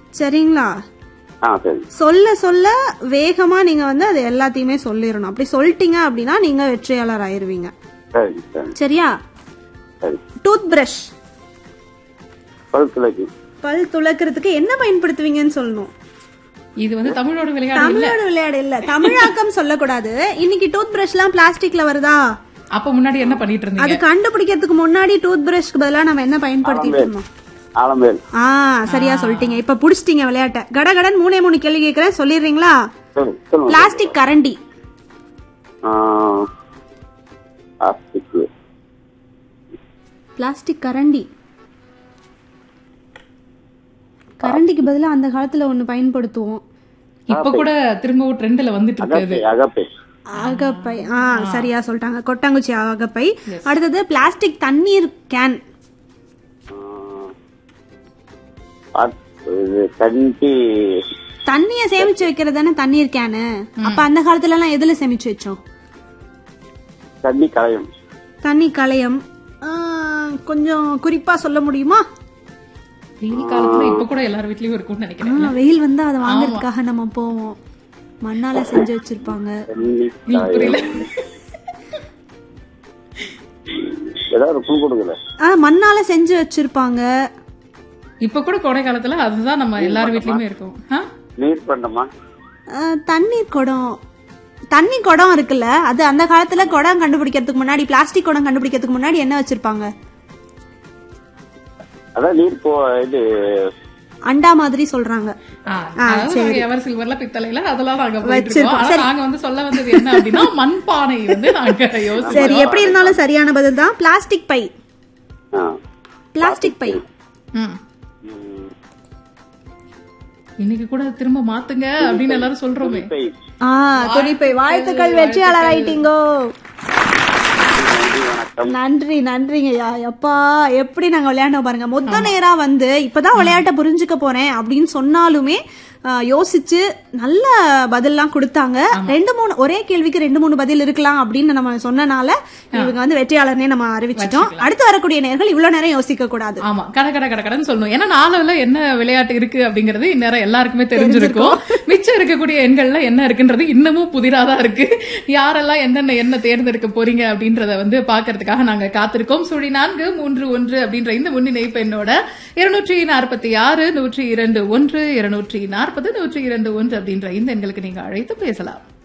சரிங்களா ஆ சரி சொல்ல சொல்ல வேகமா நீங்க வந்து அது எல்லாத்தையுமே சொல்லிடணும் அப்படி சொல்லிட்டீங்க அப்படின்னா நீங்க வெற்றியாளர் ஆயிருவீங்க சரி சரி சரியா சரி டூத் பிரஷ் பல் துளைக்கு பல் துளக்கிறதுக்கு என்ன பயன்படுத்துவீங்கன்னு சொல்லணும் இது வந்து தமிழோட விளையாட்டு இல்ல தமிழோட விளையாடு இல்ல தமிழாக்கம் சொல்லக்கூடாது இன்னைக்கு டூத் பிரஷ் எல்லாம் பிளாஸ்டிக்ல வருதா அப்ப முன்னாடி என்ன பண்ணிட்டு அது இருந்தீங்க கண்டுபிடிக்கிறதுக்கு முன்னாடி டூத் பிரஷ்க்கு பதிலா நம்ம என்ன பயன்படுத்திட்டு இருந்தோம் ஆலம்பேல் ஆ சரியா சொல்லிட்டீங்க இப்ப புடிச்சிட்டீங்க விளையாட்ட கடகடன் மூணே மூணு கேள்வி கேக்குறேன் சொல்லிடுறீங்களா சரி சொல்லுங்க பிளாஸ்டிக் கரண்டி பிளாஸ்டிக் பிளாஸ்டிக் கரண்டி கரண்டிக்கு பதிலா அந்த காலத்துல ஒண்ணு பயன்படுத்துவோம் இப்ப கூட திரும்பவும் ட்ரெண்ட்ல வந்துட்டு இருக்கு அகப்பை அகப்பை அகப்பை ஆ சரியா சொல்லிட்டாங்க கொட்டாங்குச்சி அகப்பை அடுத்தது பிளாஸ்டிக் தண்ணீர் கேன் ஆ, இது கஞ்சி தண்ணிய சேமிச்சு வைக்கிறது தானே தண்ணீர் கேனு அப்ப அந்த காலத்துல எல்லாம் எதுல சேமிச்சு வச்சோம் தண்ணி களையும் தண்ணி களையம் ஆ, கொஞ்சம் குறிப்பா சொல்ல முடியுமா வெயில் காலத்துல இப்ப கூட எல்லார் வீட்லயும் இருக்கும்னு நினைக்கிறேன் ஆ, வெயில் வந்தா அதை வாங்குறதுக்காக நம்ம போவோம் மண்ணால செஞ்சு வச்சிருப்பாங்க தண்ணி புரியல களையும் ஏதாவது ஒரு புல் கொடுக்கல ஆ மண்ணால செஞ்சு வச்சிருப்பாங்க இப்ப கூட கோடை காலத்துல அதுதான் நம்ம எல்லார் வீட்லயுமே இருக்கும் ஆ? நீர் பண்ணமா ஆ, தண்ணீர் குடம் தண்ணி குடம் இருக்குல்ல அது அந்த காலத்துல குடம் கண்டுபிடிக்கிறதுக்கு முன்னாடி பிளாஸ்டிக் குடம் கண்டுபிடிக்கிறதுக்கு முன்னாடி என்ன வச்சிருப்பாங்க அதான் நீர் போ இது அண்டா மாதிரி சொல்றாங்க ஆ, அதாவது நாங்க எவர் சில்வர்ல பித்தளைல அதெல்லாம் நாங்க போயிட்டு வச்சிருக்கோம். இருக்கோம். ஆனா நாங்க வந்து சொல்ல வந்தது என்ன அப்படின்னா மண்பானை வந்து நாங்க சரி யோசிச்சோம் எப்படி இருந்தாலும் சரியான பதில் தான் பிளாஸ்டிக் பை ஆ. பிளாஸ்டிக் பை ம். ம், இன்னைக்கு கூட திரும்ப மாத்துங்க அப்படின்னு எல்லாரும் சொல்றோமே பை. ஆ துணிப்பை வாழ்த்துக்கள் வெற்றியாளர் ஆயிட்டீங்கோ நன்றி வணக்கம் நன்றி நன்றிங்கய்யா எப்பா எப்படி நாங்க விளையாண்டோம் பாருங்க மொத்த நேரா வந்து இப்பதான் விளையாட்ட புரிஞ்சுக்க போறேன் அப்படின்னு சொன்னாலுமே ஆ, யோசிச்சு நல்ல பதில்லாம் கொடுத்தாங்க ரெண்டு மூணு ஒரே கேள்விக்கு ரெண்டு மூணு பதில் இருக்கலாம் அப்படின்னு நம்ம சொன்னனால இவங்க வந்து வெற்றியாளர்னே நம்ம அறிவிச்சிட்டோம் அடுத்து வரக்கூடிய நேர்கள் இவ்வளவு நேரம் யோசிக்க கூடாது ஆமா கட கட கட கடன்னு சொல்லணும் ஏன்னா நாலுல என்ன விளையாட்டு இருக்கு அப்படிங்கறது இந்நேரம் எல்லாருக்குமே தெரிஞ்சிருக்கும் மிச்சம் இருக்கக்கூடிய எண்கள்ல என்ன இருக்குன்றது இன்னமும் புதிரா தான் இருக்கு யாரெல்லாம் என்னென்ன என்ன தேர்ந்தெடுக்க போறீங்க அப்படின்றத வந்து பாக்குறதுக்காக நாங்க காத்திருக்கோம் சுழி நான்கு மூன்று ஒன்று அப்படின்ற இந்த முன்னிணைப்பு என்னோட இருநூற்றி நாற்பத்தி ஆறு நூற்றி இரண்டு ஒன்று இருநூற்றி நாற்பது நூற்றி இரண்டு ஒன்று அப்படின்ற இந்த எண்களுக்கு நீங்க அழைத்து பேசலாம்